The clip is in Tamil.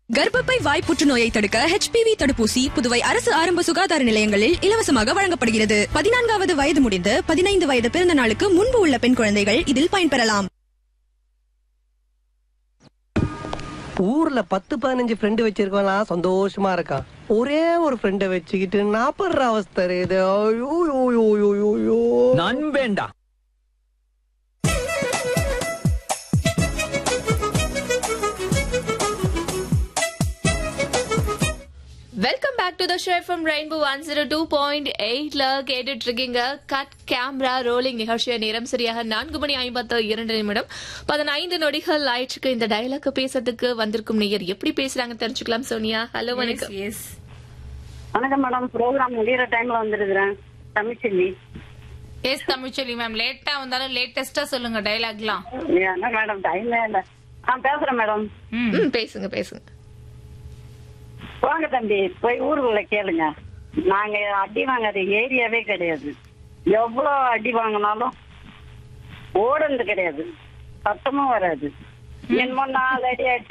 கர்ப்பப்பை வாய் புற்றுநோயை தடுக்க ஹெச்பிவி தடுப்பூசி புதுவை அரசு ஆரம்ப சுகாதார நிலையங்களில் இலவசமாக வழங்கப்படுகிறது பதினான்காவது வயது முடிந்து பதினைந்து வயது பிறந்த நாளுக்கு முன்பு உள்ள பெண் குழந்தைகள் இதில் பயன்பெறலாம் ஊர்ல பத்து பதினஞ்சு ஃப்ரெண்டு வச்சிருக்கலாம் சந்தோஷமா இருக்கான் ஒரே ஒரு ஃப்ரெண்டை வச்சுக்கிட்டு நாப்படுற அவஸ்தை இது ஐயோ, ஐயோ, ஐயோ, ஐயோ, ஐயோ. நண்பேண்டா welcome back to the show from Rainbow one zero two point எயிட்ல கேட்டுட்டு இருக்கீங்க கட் கேமரா ரோலிங் நிகழ்ச்சிய நேரம் சரியாக நான்கு மணி ஐம்பத்து இரண்டு நிமிடம் பதினைந்து நொடிகள் ஆயிற்றுக்கு இந்த டயலாக் பேசுறதுக்கு வந்திருக்கும் நேயர் எப்படி பேசுறாங்க தெரிஞ்சுக்கலாம் சோனியா ஹலோ வணக்கம் எஸ் வணக்கம் மேடம் ப்ரோக்ராம் முடியிற டைம்ல வந்திருக்கிறேன் தமிழ்ச்செல்வி எஸ் தமிழ்ச்செல்வி மேம் லேட்டா வந்தாலும் லேட்டஸ்டா சொல்லுங்க டைலாக்லாம் என்ன மேடம் டைமே இல்ல ஆ பேசுறேன் மேடம் ம் ம், பேசுங்க பேசுங்க வாங்க தம்பி போய் ஊருக்குள்ள கேளுங்க நாங்க அடி வாங்காத ஏரியாவே கிடையாது எவ்வளவு அடி வாங்கினாலும் ஓடுனது கிடையாது சத்தமும் வராது என்னமோ நாலு அடி அடி